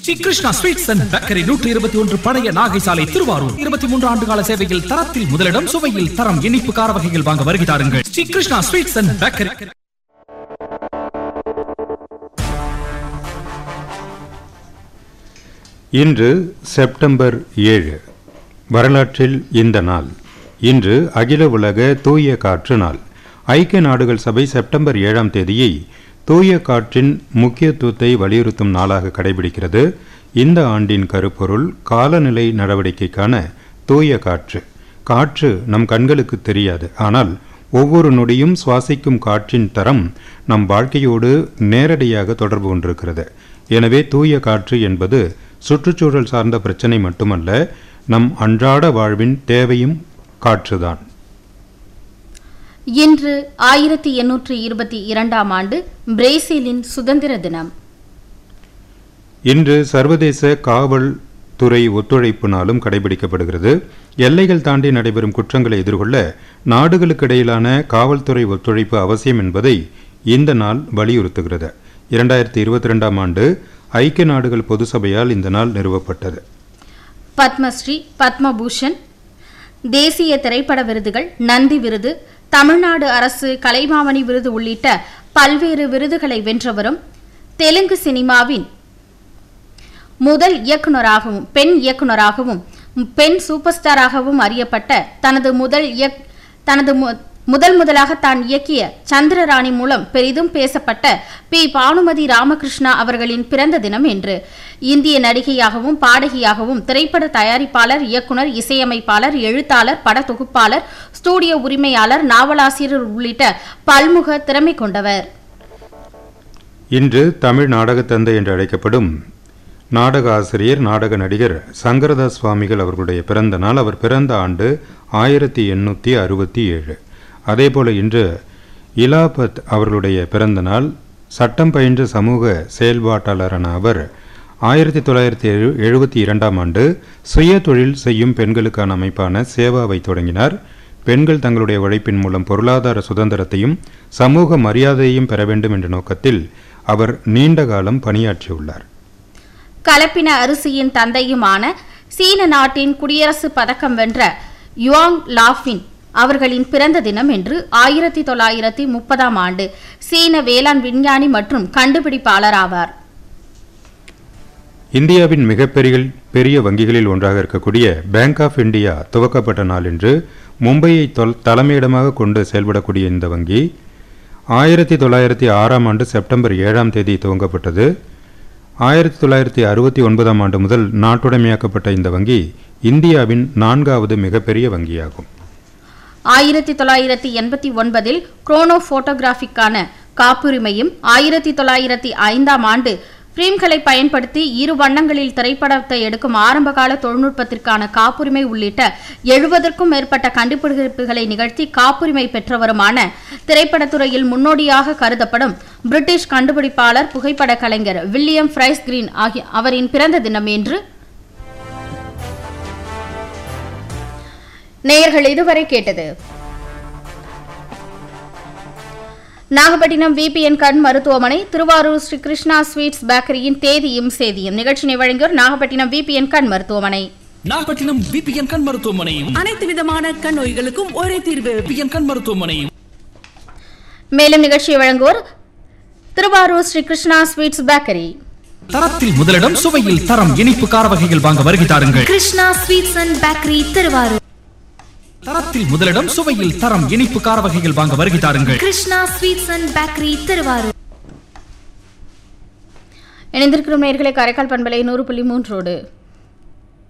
Sri Krishna sweets and bakery நூற்றி இருபத்தி ஒன்று பழைய நாகை சாலை திருவாரூர் இருபத்தி மூன்று ஆண்டு கால சேவையில் தரத்தில் முதலிடம் சுவையில் தரம் இனிப்பு கார வகைகள் வாங்க வருகை தாருங்கள் Sri Krishna sweets and bakery இன்று செப்டம்பர் ஏழு வரலாற்றில் இந்த நாள் இன்று அகில உலக தூய காற்று நாள் ஐக்கிய நாடுகள் சபை செப்டம்பர் ஏழாம் தேதியை தூய காற்றின் முக்கியத்துவத்தை வலியுறுத்தும் நாளாக கடைபிடிக்கிறது இந்த ஆண்டின் கருப்பொருள் காலநிலை நடவடிக்கைக்கான தூய காற்று காற்று நம் கண்களுக்கு தெரியாது ஆனால் ஒவ்வொரு நொடியும் சுவாசிக்கும் காற்றின் தரம் நம் வாழ்க்கையோடு நேரடியாக தொடர்பு கொண்டிருக்கிறது எனவே தூய காற்று என்பது சுற்றுச்சூழல் சார்ந்த பிரச்சனை மட்டுமல்ல நம் அன்றாட வாழ்வின் தேவையும் காற்றுதான் இன்று ஆயிரத்தி எண்ணூற்று இருபத்தி இரண்டாம் ஆண்டு பிரேசிலின் சுதந்திர தினம் இன்று சர்வதேச காவல் துறை ஒத்துழைப்பு நாளும் கடைபிடிக்கப்படுகிறது எல்லைகள் தாண்டி நடைபெறும் குற்றங்களை எதிர்கொள்ள நாடுகளுக்கிடையிலான காவல்துறை ஒத்துழைப்பு அவசியம் என்பதை இந்த நாள் வலியுறுத்துகிறது இரண்டாயிரத்தி இருபத்தி ரெண்டாம் ஆண்டு ஐக்கிய நாடுகள் பொது சபையால் இந்த நாள் நிறுவப்பட்டது பத்மஸ்ரீ பத்மபூஷன் தேசிய திரைப்பட விருதுகள் நந்தி விருது தமிழ்நாடு அரசு கலைமாமணி விருது உள்ளிட்ட பல்வேறு விருதுகளை வென்றவரும் தெலுங்கு சினிமாவின் முதல் இயக்குனராகவும் பெண் இயக்குனராகவும் பெண் சூப்பர் ஸ்டாராகவும் அறியப்பட்ட தனது முதல் இயக் தனது மு- முதல் முதலாக தான் இயக்கிய சந்திரராணி மூலம் பெரிதும் பேசப்பட்ட பி பானுமதி ராமகிருஷ்ணா அவர்களின் பிறந்த தினம் என்று இந்திய நடிகையாகவும் பாடகியாகவும் திரைப்பட தயாரிப்பாளர் இயக்குனர் இசையமைப்பாளர் எழுத்தாளர் படத்தொகுப்பாளர் ஸ்டூடியோ உரிமையாளர் நாவலாசிரியர் உள்ளிட்ட பல்முக திறமை கொண்டவர் இன்று தமிழ் நாடகத் தந்தை என்று அழைக்கப்படும் நாடக ஆசிரியர் நாடக நடிகர் சங்கரதாஸ் சுவாமிகள் அவர்களுடைய பிறந்த நாள் அவர் பிறந்த ஆண்டு ஆயிரத்தி எண்ணூற்றி அறுபத்தி ஏழு அதேபோல இன்று இலாபத் அவர்களுடைய பிறந்த நாள் சட்டம் பயின்ற சமூக செயல்பாட்டாளரான அவர் ஆயிரத்தி தொள்ளாயிரத்தி எழு எழுபத்தி இரண்டாம் ஆண்டு சுய தொழில் செய்யும் பெண்களுக்கான அமைப்பான சேவாவை தொடங்கினார் பெண்கள் தங்களுடைய உழைப்பின் மூலம் பொருளாதார சுதந்திரத்தையும் சமூக மரியாதையையும் பெற வேண்டும் என்ற நோக்கத்தில் அவர் நீண்ட காலம் பணியாற்றியுள்ளார் கலப்பின அரிசியின் தந்தையுமான சீன நாட்டின் குடியரசு பதக்கம் வென்ற யுவாங் லாஃபின் அவர்களின் பிறந்த தினம் என்று ஆயிரத்தி தொள்ளாயிரத்தி முப்பதாம் ஆண்டு சீன வேளாண் விஞ்ஞானி மற்றும் கண்டுபிடிப்பாளர் ஆவார் இந்தியாவின் மிகப்பெரிய பெரிய வங்கிகளில் ஒன்றாக இருக்கக்கூடிய பேங்க் ஆஃப் இந்தியா துவக்கப்பட்ட நாள் என்று மும்பையை தொல்- தலைமையிடமாக கொண்டு செயல்படக்கூடிய இந்த வங்கி ஆயிரத்தி தொள்ளாயிரத்தி ஆறாம் ஆண்டு செப்டம்பர் ஏழாம் தேதி துவங்கப்பட்டது ஆயிரத்தி தொள்ளாயிரத்தி அறுபத்தி ஒன்பதாம் ஆண்டு முதல் நாட்டுடைமையாக்கப்பட்ட இந்த வங்கி இந்தியாவின் நான்காவது மிகப்பெரிய வங்கியாகும் ஆயிரத்தி தொள்ளாயிரத்தி எண்பத்தி ஒன்பதில் குரோனோ போட்டோகிராஃபிக்கான காப்புரிமையும் ஆயிரத்தி தொள்ளாயிரத்தி ஐந்தாம் ஆண்டு ஃபிலிம்களை பயன்படுத்தி இரு வண்ணங்களில் திரைப்படத்தை எடுக்கும் ஆரம்பகால தொழில்நுட்பத்திற்கான காப்புரிமை உள்ளிட்ட எழுபதற்கும் மேற்பட்ட கண்டுபிடிப்புகளை நிகழ்த்தி காப்புரிமை பெற்றவருமான திரைப்படத்துறையில் முன்னோடியாக கருதப்படும் பிரிட்டிஷ் கண்டுபிடிப்பாளர் புகைப்பட கலைஞர் வில்லியம் பிரைஸ் கிரீன் ஆகிய அவரின் பிறந்த தினம் என்று நேயர்கள் இதுவரை கேட்டது நாகப்பட்டினம் விபிஎன் கண் மருத்துவமனை திருவாரூர் ஸ்ரீ கிருஷ்ணா ஸ்வீட்ஸ் பேக்கரியின் தேதியும் சேதியும் நிகழ்ச்சியை வழங்கியோர் நாகப்பட்டினம் விபிஎன் கண் மருத்துவமனை நாகப்பட்டினம் விபிஎன் கண் மருத்துவமனையும் அனைத்து விதமான கண் நோய்களுக்கும் ஒரே தீர்வு விபிஎன் கண் மருத்துவமனையும் மேலும் நிகழ்ச்சியை வழங்குவோர் திருவாரூர் ஸ்ரீ கிருஷ்ணா ஸ்வீட்ஸ் பேக்கரி தரத்தில் முதலிடம் சுவையில் தரம் இனிப்பு கார வகைகள் வாங்க வருகை தாருங்கள் Krishna sweets and bakery Thiruvarur தரத்தில் முதலிடம் சுவையில் தரம் இனிப்பு கார வகைகள் வாங்க வருகை தாருங்கள் Krishna sweets and bakery Thiruvarur இணைந்திருக்கிறோம் நேர்களை காரைக்கால் பண்பலை நூறு புள்ளி மூன்றோடு